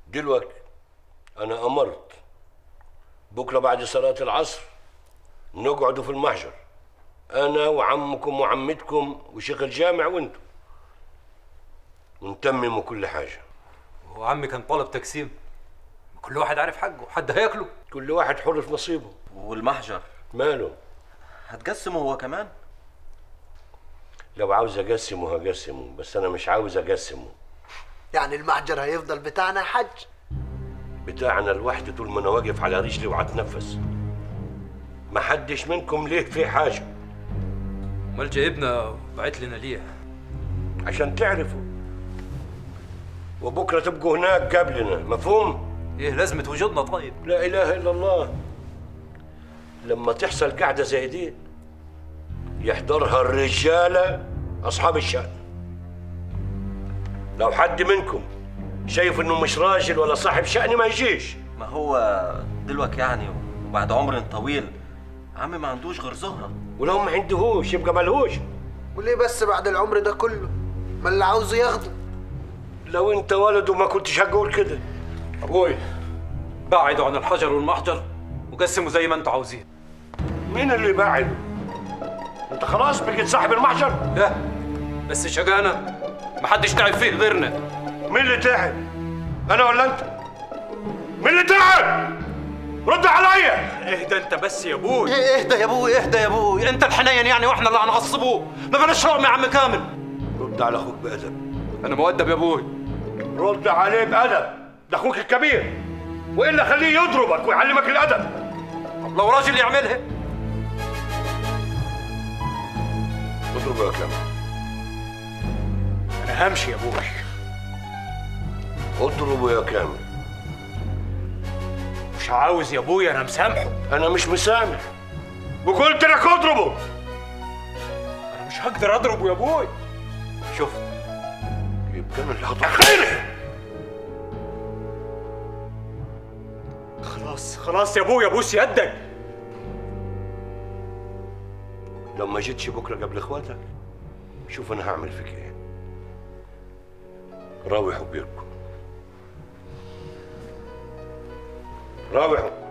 دلوقتي انا امرت بكره بعد صلاه العصر نقعدوا في المحجر انا وعمكم وعمتكم وشيخ الجامع وانتم ونتمموا كل حاجه وعمي كان طالب تقسيم كل واحد عارف حقه حد هياكله كل واحد حر في نصيبه والمحجر ماله هتقسمه هو كمان لو عاوز اقسمه هقسمه بس انا مش عاوز اقسمه يعني المحجر هيفضل بتاعنا يا حاج بتاعنا لوحدي طول ما انا واقف على رجلي وهتنفس ما حدش منكم ليه في حاجه امال جايبنا بعت لنا ليه عشان تعرفوا وبكره تبقوا هناك قبلنا مفهوم ايه لازمه وجودنا طيب لا اله الا الله لما تحصل قعده زي دي يحضرها الرجاله اصحاب الشأن لو حد منكم شايف انه مش راجل ولا صاحب شأن ما يجيش ما هو دلوقتي يعني وبعد عمر طويل عمي ما عندوش غير زهرة ولو ما عندهوش يبقى ملهوش وليه بس بعد العمر ده كله ما اللي عاوزه ياخده لو انت ولد وما كنتش هقول كده ابوي بعدوا عن الحجر والمحجر وقسموا زي ما انتوا عاوزين مين اللي بعد انت خلاص بقيت صاحب المحجر لا بس شقانا محدش تعب فيه غيرنا مين اللي تعب انا ولا انت مين اللي تعب رد عليا اهدى انت بس يا ابوي ايه اهدى يا ابوي اهدى يا ابوي انت الحنين يعني واحنا اللي هنغصبوه ما بلاش رقم يا عم كامل رد على اخوك بادب انا مؤدب يا ابوي رد عليه بادب ده اخوك الكبير والا خليه يضربك ويعلمك الادب طب لو راجل يعملها اضربه يا كامل انا همشي يا ابوي اضربه يا كامل مش عاوز يا ابوي انا مسامحه انا مش مسامح وقلت لك اضربه انا مش هقدر اضربه يا ابوي شفت يبقى انا اللي هطخنه خلاص خلاص يا ابوي ابوس يدك لو ما جيتش بكره قبل اخواتك شوف انا هعمل فيك ايه راوحوا بيركم راوحوا